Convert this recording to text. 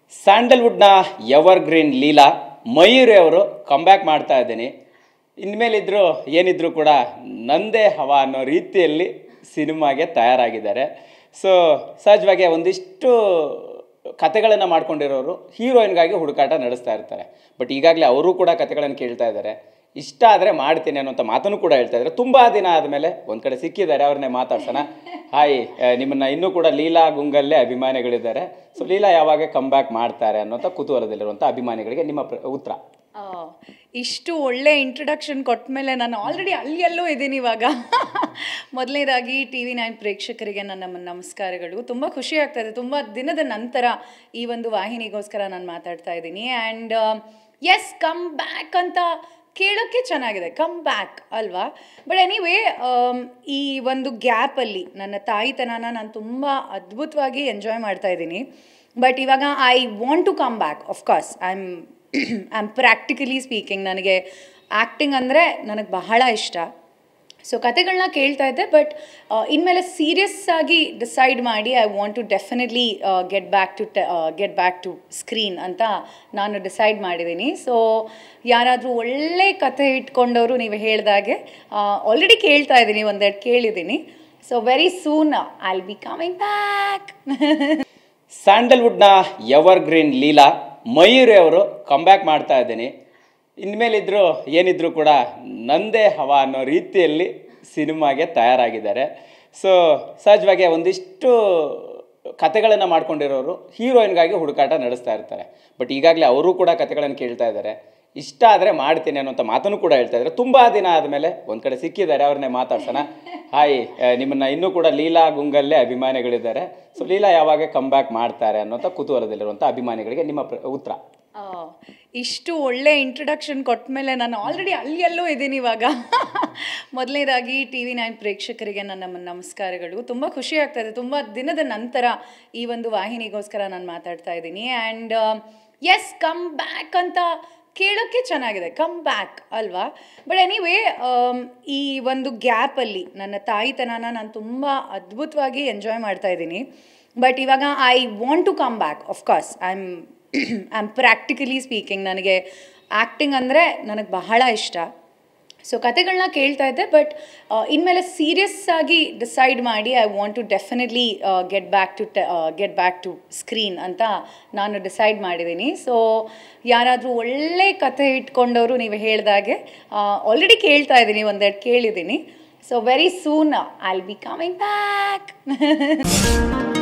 ಸ್ಯಾಂಡಲ್ವುಡ್ನ evergreen Leela Mayuri ಅವರು comeback ಮಾಡ್ತಾ ಇದ್ದೀನಿ ಇನ್ಮೇಲಿದ್ರು ಏನಿದ್ರು ಕೂಡ ನಂದೇ ಹವಾ ಅನ್ನೋ ರೀತಿಯಲ್ಲಿ ಸಿನಿಮಾಗೆ ತಯಾರಾಗಿದ್ದಾರೆ ಸೊ ಸಹಜವಾಗಿ ಒಂದಿಷ್ಟು ಕತೆಗಳನ್ನು ಮಾಡ್ಕೊಂಡಿರೋರು ಹೀರೋಯಿನ್ಗಾಗಿ ಹುಡುಕಾಟ ನಡೆಸ್ತಾ ಇರ್ತಾರೆ ಬಟ್ ಈಗಾಗಲೇ ಅವರು ಕೂಡ ಕತೆಗಳನ್ನು ಕೇಳ್ತಾ ಇದ್ದಾರೆ ಇಷ್ಟ ಆದರೆ ಮಾಡ್ತೀನಿ ಅನ್ನೋಂಥ ಮಾತನ್ನು ಕೂಡ ಹೇಳ್ತಾ ಇದ್ದಾರೆ ತುಂಬ ದಿನ ಆದಮೇಲೆ ಒಂದು ಕಡೆ ಸಿಕ್ಕಿದ್ದಾರೆ ಅವ್ರನ್ನೇ ಮಾತಾಡ್ಸೋಣ ಹಾಯ್ ಆ, ನಿಮ್ಮನ್ನ ಇನ್ನೂ ಕೂಡ ಲೀಲಾ ಗುಂಗಲ್ಲೇ ಅಭಿಮಾನಿಗಳಿದ್ದಾರೆ ಸೊ ಲೀಲಾ ಯಾವಾಗ ಕಮ್ ಬ್ಯಾಕ್ ಮಾಡ್ತಾರೆ ಅನ್ನೋಂಥ ಕುತೂಹಲದಲ್ಲಿರುವಂಥ ಅಭಿಮಾನಿಗಳಿಗೆ ನಿಮ್ಮ ಪ್ರ- ಉತ್ತರ ಆ, ಇಷ್ಟು ಒಳ್ಳೆ ಇಂಟ್ರಡಕ್ಷನ್ ಕೊಟ್ಟ ಮೇಲೆ ನಾನು ಆಲ್ರೆಡಿ ಅಲ್ಲಿ ಎಲ್ಲೋ ಇದ್ದೀನಿ ಇವಾಗ ಮೊದಲನೇದಾಗಿ ಟಿ ವಿ ನೈನ್ ಪ್ರೇಕ್ಷಕರಿಗೆ ನನ್ನ ನಮಸ್ಕಾರಗಳು ತುಂಬ ಖುಷಿ ಆಗ್ತಾ ಇದೆ ತುಂಬ ದಿನದ ನಂತರ ಈ ಒಂದು ವಾಹಿನಿಗೋಸ್ಕರ ನಾನು ಮಾತಾಡ್ತಾ ಇದ್ದೀನಿ ಆ್ಯಂಡ್ ಎಸ್ ಕಮ್ ಬ್ಯಾಕ್ ಅಂತ ಕೇಳೋಕ್ಕೆ ಚೆನ್ನಾಗಿದೆ ಕಮ್ ಬ್ಯಾಕ್ ಅಲ್ವಾ ಬಟ್ ಎನಿವೇ ಈ ಒಂದು ಗ್ಯಾಪಲ್ಲಿ ನನ್ನ ತಾಯಿತನನ ನಾನು ತುಂಬ ಅದ್ಭುತವಾಗಿ ಎಂಜಾಯ್ ಮಾಡ್ತಾ ಇದ್ದೀನಿ ಬಟ್ ಇವಾಗ I want to come back of course I am I am practically speaking ನನಗೆ ಆ್ಯಕ್ಟಿಂಗ್ ಅಂದರೆ ನನಗೆ ಬಹಳ ಇಷ್ಟ ಸೊ ಕತೆಗಳನ್ನ ಕೇಳ್ತಾ ಇದ್ದೆ ಬಟ್ ಇನ್ಮೇಲೆ ಸೀರಿಯಸ್ ಆಗಿ ಡಿಸೈಡ್ ಮಾಡಿ I want to definitely get back to get back to screen ಅಂತ ನಾನು ಡಿಸೈಡ್ ಮಾಡಿದ್ದೀನಿ ಸೊ ಯಾರಾದರೂ ಒಳ್ಳೆ ಕತೆ ಇಟ್ಕೊಂಡವರು ನೀವು ಹೇಳ್ದಾಗೆ ಆಲ್ರೆಡಿ ಕೇಳ್ತಾ ಇದ್ದೀನಿ ಒಂದೆರಡು ಕೇಳಿದ್ದೀನಿ so very soon I will be coming back ಸ್ಯಾಂಡಲ್ವುಡ್ನ ಎವರ್ ಗ್ರೀನ್ ಲೀಲಾ ಮಯೂರಿ ಅವರು ಕಂಬ್ಯಾಕ್ ಮಾಡ್ತಾ ಇದ್ದೀನಿ ಇನ್ಮೇಲಿದ್ರು ಏನಿದ್ರು ಕೂಡ ನಂದೇ ಹವಾ ಅನ್ನೋ ರೀತಿಯಲ್ಲಿ ಸಿನಿಮಾಗೆ ತಯಾರಾಗಿದ್ದಾರೆ ಸೊ ಸಹಜವಾಗಿ ಒಂದಿಷ್ಟು ಕತೆಗಳನ್ನು ಮಾಡ್ಕೊಂಡಿರೋರು ಹೀರೋಯಿನ್ಗಾಗಿ ಹುಡುಕಾಟ ನಡೆಸ್ತಾ ಇರ್ತಾರೆ ಬಟ್ ಈಗಾಗಲೇ ಅವರು ಕೂಡ ಕತೆಗಳನ್ನು ಕೇಳ್ತಾ ಇದ್ದಾರೆ ಇಷ್ಟ ಆದರೆ ಮಾಡ್ತೀನಿ ಅನ್ನೋಂಥ ಮಾತನ್ನು ಕೂಡ ಹೇಳ್ತಾ ಇದ್ದಾರೆ ತುಂಬ ದಿನ ಆದಮೇಲೆ ಒಂದು ಕಡೆ ಸಿಕ್ಕಿದ್ದಾರೆ ಅವ್ರನ್ನೇ ಮಾತಾಡ್ಸೋಣ ಹಾಯ್ ಆ, ನಿಮ್ಮನ್ನ ಇನ್ನೂ ಕೂಡ ಲೀಲಾ ಗುಂಗಲ್ಲೇ ಅಭಿಮಾನಿಗಳಿದ್ದಾರೆ ಸೊ ಲೀಲಾ ಯಾವಾಗ ಕಮ್ ಬ್ಯಾಕ್ ಮಾಡ್ತಾರೆ ಅನ್ನೋಂಥ ಕುತೂಹಲದಲ್ಲಿರುವಂಥ ಅಭಿಮಾನಿಗಳಿಗೆ ನಿಮ್ಮ ಪ್ರ- ಉತ್ತರ ಆ, ಇಷ್ಟು ಒಳ್ಳೆ ಇಂಟ್ರಡಕ್ಷನ್ ಕೊಟ್ಟ ಮೇಲೆ ನಾನು ಆಲ್ರೆಡಿ ಅಲ್ಲಿ ಎಲ್ಲೋ ಇದ್ದೀನಿ ಇವಾಗ ಮೊದಲನೇದಾಗಿ ಟಿ ವಿ ನೈನ್ ಪ್ರೇಕ್ಷಕರಿಗೆ ನನ್ನ ನಮಸ್ಕಾರಗಳು ತುಂಬ ಖುಷಿ ಆಗ್ತಾ ಇದೆ ತುಂಬ ದಿನದ ನಂತರ ಈ ಒಂದು ವಾಹಿನಿಗೋಸ್ಕರ ನಾನು ಮಾತಾಡ್ತಾ ಇದ್ದೀನಿ ಆ್ಯಂಡ್ ಎಸ್ ಕಮ್ ಬ್ಯಾಕ್ ಅಂತ ಕೇಳೋಕ್ಕೆ ಚೆನ್ನಾಗಿದೆ ಕಮ್ ಬ್ಯಾಕ್ ಅಲ್ವಾ ಬಟ್ ಎನಿವೇ ಈ ಒಂದು ಗ್ಯಾಪಲ್ಲಿ ನನ್ನ ತಾಯಿತನನ ನಾನು ತುಂಬ ಅದ್ಭುತವಾಗಿ ಎಂಜಾಯ್ ಮಾಡ್ತಾ ಇದ್ದೀನಿ ಬಟ್ ಇವಾಗ I want to come back of course I am I am practically speaking ನನಗೆ ಆ್ಯಕ್ಟಿಂಗ್ ಅಂದರೆ ನನಗೆ ಬಹಳ ಇಷ್ಟ ಸೊ ಕತೆಗಳನ್ನ ಕೇಳ್ತಾ ಇದ್ದೆ ಬಟ್ ಇನ್ಮೇಲೆ ಸೀರಿಯಸ್ ಆಗಿ ಡಿಸೈಡ್ ಮಾಡಿ I want to definitely get back to get back to screen ಅಂತ ನಾನು ಡಿಸೈಡ್ ಮಾಡಿದ್ದೀನಿ ಸೊ ಯಾರಾದರೂ ಒಳ್ಳೆ ಕತೆ ಇಟ್ಕೊಂಡವರು ನೀವು ಹೇಳ್ದಾಗೆ ಆಲ್ರೆಡಿ ಕೇಳ್ತಾ ಇದ್ದೀನಿ ಒಂದೆರಡು ಕೇಳಿದ್ದೀನಿ so very soon I will be coming back